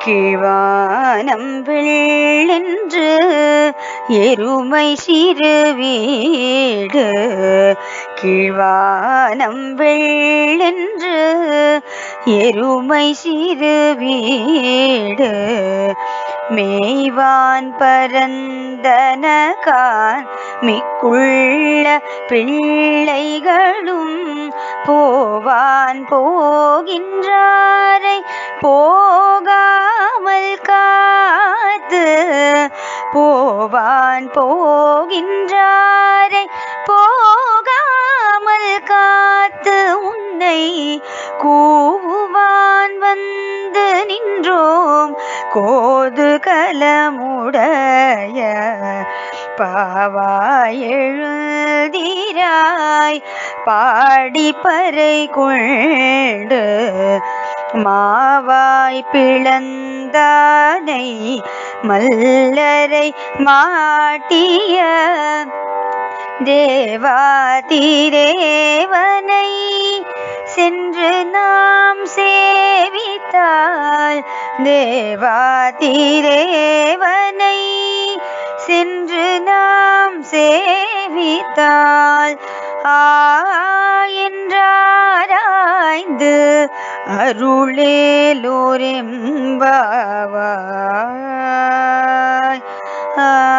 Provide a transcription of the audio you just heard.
கீழ்வானம் வெள்ளென்று எருமை சிறு வீடு கீழ்வானம் வெள்ளென்று எருமை சிறு வீடு மேய்வான் பரந்தனகான் மிக்குள்ள பிள்ளைகளும் போவான் போகின்றாரை போகாமல் காத்து போவான் போகின்றாரை போகாமல் காத்து உன்னை கூவான் வந்து நின்றோம் கோது கலமுடைய பாவாய் எழுதிராய் பாடி பறை கொண்டு மாவாய் பிளந்தானை மல்லரை மாட்டிய தேவாதிரேவனை சென்று நாம் சேவித்தால் தேவாதிரேவனை சென்று நாம் சேவித்தால் ஆ என்றாராய்ந்து அருளேலோரெம்பாவாய் ஆ